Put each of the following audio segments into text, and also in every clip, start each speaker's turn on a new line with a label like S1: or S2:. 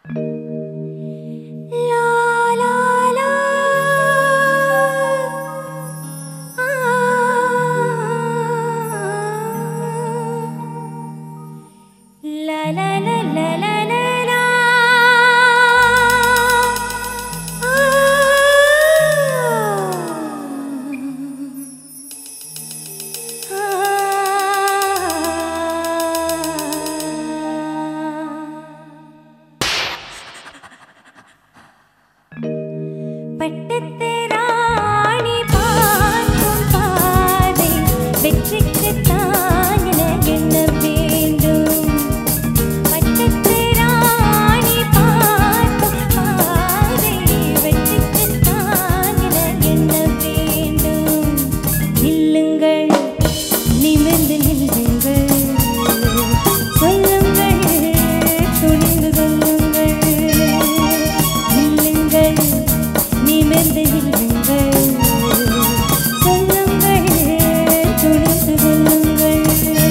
S1: பட்டத்து ராணி பார்க்கும் பாதை வெற்றிக்குத்தான் என எண்ண வேண்டும் பட்டத்து ராணி பார்க்கும் பாதை வெற்றிக்குத்தான் என எண்ண வேண்டும் நில்லுங்கள் நிமிர்ந்து நில்லுங்கள் சொல்லுங்கள் துணிந்து சொல்லுங்கள் நில்லுங்கள் நிமிர்ந்து நில்லுங்கள் சொல்லுங்கள் துணிந்து சொல்லுங்கள்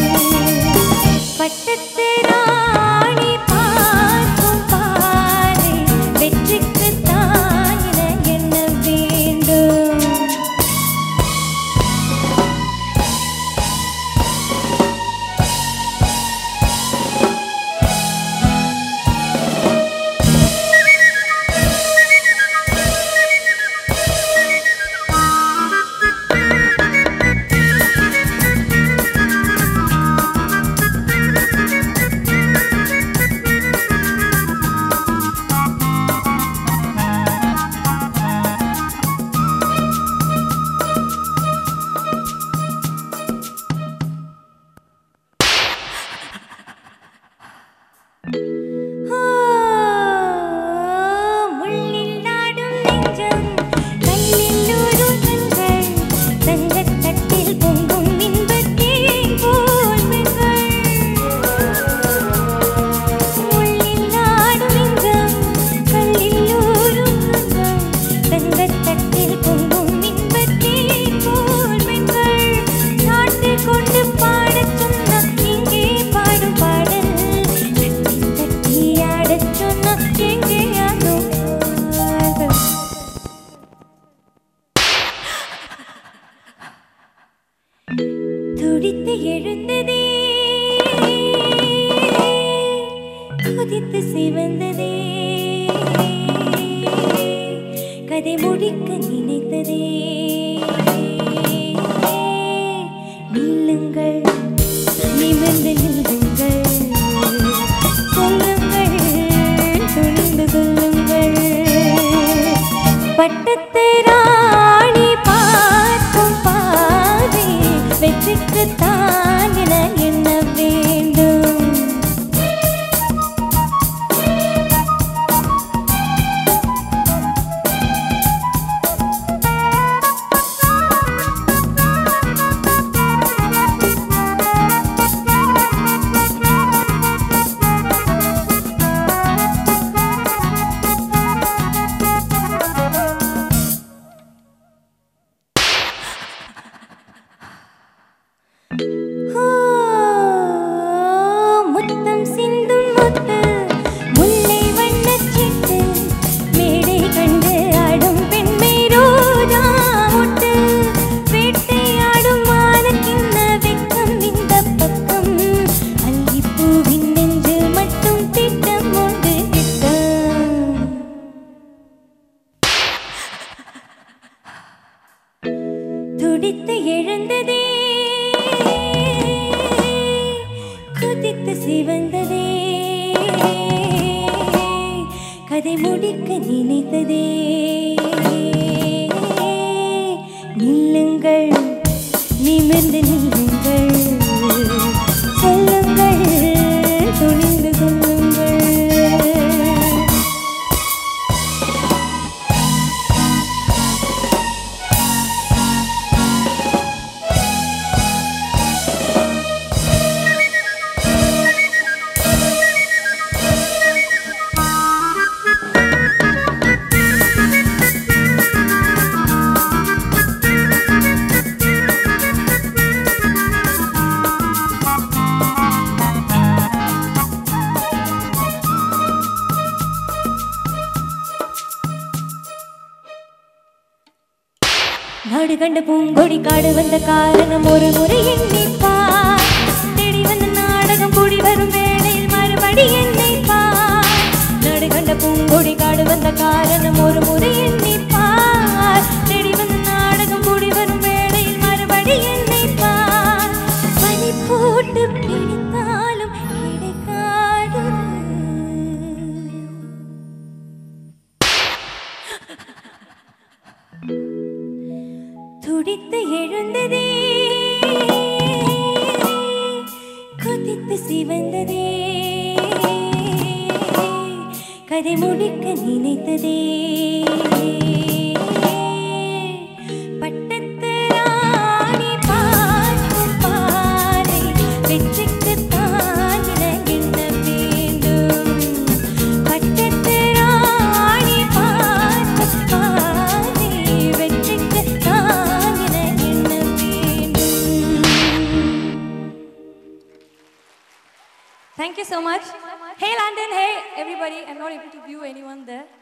S1: பட்டத்து ராணி பார்க்கும் பாதை வெற்றிக்குத்தான் என எண்ண வேண்டும் முள்ளில் நாடும் நெஞ்சம் கல்லில் ஊறும் கண்கள் தங்கத் தட்டில் பொங்கும் இன்பத்தேன் போல் பெண்கள் முள்ளில் நாடும் நெஞ்சம் கல்லில் ஊறும் கண்கள் தங்கத் தட்டில் பொங்கும் இன்பத்தேன் போல் பெண்கள் நாட்டு கொண்டு பாடச் சொன்ன இங்கே பாடும் பாடல் தட்டி தட்டி ஆடச் சொன்ன எங்கே ஆடும் பாடல் துடித்து எழுந்ததே குதித்து சிவந்ததே கதை முடிக்க நினைத்ததே நில்லுங்கள் நிமிர்ந்து நில்லுங்கள் சொல்லுங்கள் துணிந்து சொல்லுங்கள் பட்டத்து ராணி பார்க்கும் பாதை வெற்றிக்குத்தான் என எண்ண வேண்டும் ஓ, முத்தம் சிந்தும் முத்து முல்லை வண்ணச் சிட்டு மேடை கண்டு ஆடும் பெண்மை ரோஜா மொட்டு வேட்டையாடும் மானக்கிண்ண வெக்கம் இந்த பக்கம் அல்லிப்பூவின் நெஞ்சில் மட்டும் திட்டம் உண்டு திட்டம் துடித்து எழுந்ததே குதித்து சிவந்ததே கதை முடிக்க நினைத்ததே நில்லுங்கள் நிமிர்ந்து நில்லுங்கள் சொல்லுங்கள் துணிந்து சொல்லுங்கள் நாடு கண்ட பூங்கொடி காடு வந்த காரணம் ஒரு முறை எண்ணிப்பார் தேடி வந்த நாடகம் கூடி வரும் வேளையில் மறுபடி எண்ணிப்பார் நாடு கண்ட பூங்கொடி காடு வந்த காரணம் ஒரு முறை எண்ணிப்பார் தேடி வந்த நாடகம் கூடி வரும் வேளையில் மறுபடி எண்ணிப்பார் பனி போட்டு பிடித்தாலும் கிடைக்காது துடித்து எழுந்ததே கொதித்து சிவந்ததே கதை முடிக்க நினைத்ததே பட்டத்து ராணி பார்க்கும் பாதை வெற்றிக்குத்தான் என்ன வேண்டும் பட்டத்து ராணி பார்க்கும் பாதை வெற்றிக்குத்தான் என்ன வேண்டும்
S2: Thank you so much. Hey London, hey everybody. I'm not able to view anyone there.